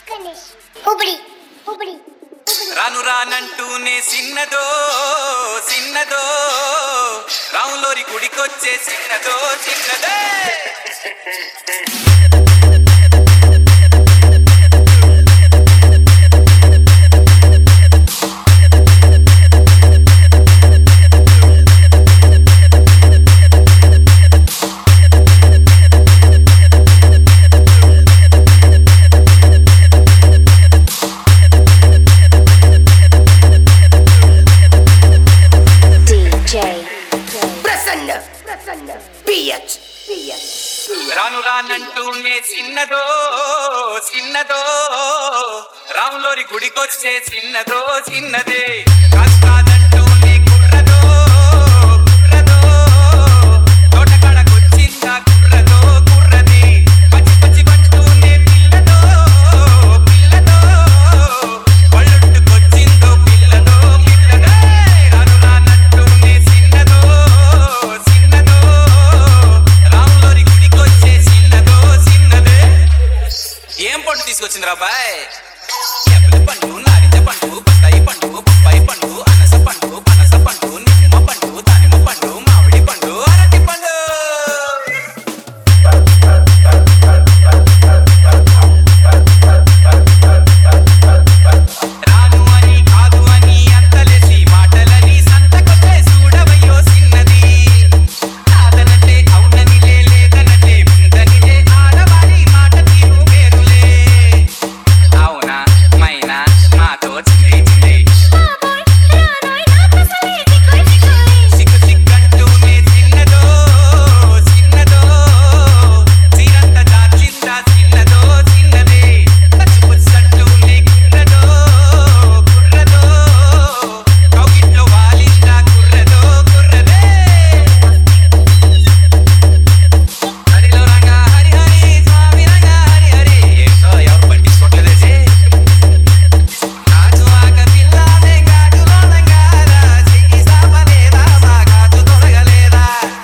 గణేష్ హుబడి హుబడి రాను రానంటూనే చిన్నదో చిన్నదో రాములోరి గుడికొచ్చే చిన్నదో చిన్నదే DJ Prasanna Prasanna P H P H రాను రానంటూనే చిన్నదో చిన్నదో రాములోరి గుడికొచ్చే చిన్నదో చిన్నదే కాదు కాదంటూనే కుర్రదో కుర్రదో తోటకాడకొచ్చిందా కుర్రదో కుర్రది పచ్చి పచ్చి పంటూనే పిల్లదో పిల్లదో పళ్ళుట్టుకొచ్చిందో పిల్లదో పిల్లదే రాను రానంటూనే చిన్నదో చిన్నదో రాములోరి గుడికొచ్చే చిన్నదో చిన్నదే ఏం పండు తీసుకొచ్చింది రాబాయ్ ఎప్పల పండు నారింజ పండు బత్తాయి పండు బొప్పాయి పండు అనస పండు పనస పండు నిమ్మ పండు దానిమ్మ పండు మామిడి పండు అరటి పండు రాను అని కాదు అని అంతలేసి మాటలని సంతకొచ్చే చూడవయ్యో చిన్నది కాదనంటే అవుననిలే లేదనంటే ఉందనిలే ఆడవారి మాట తీరు వేరులే అవునా మైనా మాతో చిల్లి చిల్లి బాబోయ్ రానోయ్ నా కసలే చికోయ్ చికోయ్ సిగ్గు సిగ్గంటూనే చిన్నదో చిన్నదో చీరంత దాచిందా చిన్నదో చిన్నదే పచ్చి పుచ్చంటూనే కుర్రదో కుర్రదో కౌగిట్లో వాలిందా కుర్రదో కుర్రదే హరిలో రంగా హరి హరి స్వామి రంగా హరి హరి ఏంటో ఎవరు పట్టించుకోవట్లేదే కాజు ఆక పిల్లాదే గాజులో నంగారా చెయ్యి సాపలేదా మా గాజు తొలగలేదా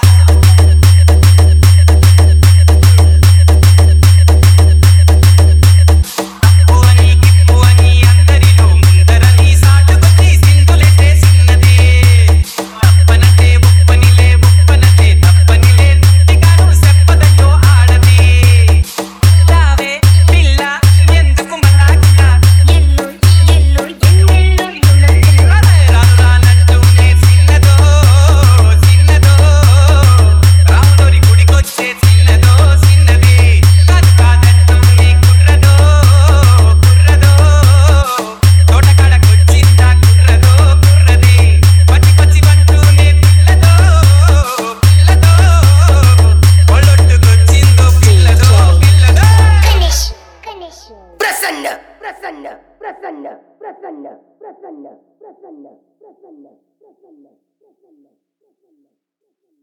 తప్పు అని గిప్పు అని అందరిలో ముందరని సాటుకొచ్చి సింధులెట్టే చిన్నది తప్పనంటే ఉప్పనిలే ఉప్పనంటే తప్పనిలే నుట్టిగాను చెప్పదయ్యో ఆడది రావే పిల్ల ఎందుకు మలాకిలా ఎల్లో ఎల్లో ఎన్నెల్లో ఎల్లో రాను రానంటూనే చిన్నదో చిన్నదో రాములోరి గుడికొచ్చే చిన్నదో చిన్నది కాదు కాదంటూనే కుర్రదో కుర్రదో తోటకాడకొచ్చిందా కుర్రదో కుర్రది పచ్చి పచ్చి వంటూనే పిల్లదో పిల్లదో ఒళ్ళొట్టుకొచ్చిందో పిల్లదో పిల్లదో గణేష్ గణేష్ ప్రసన్న ప్రసన్న ప్రసన్న ప్రసన్న ప్రసన్న ప్రసన్న ప్రసన్న ప్రసన్న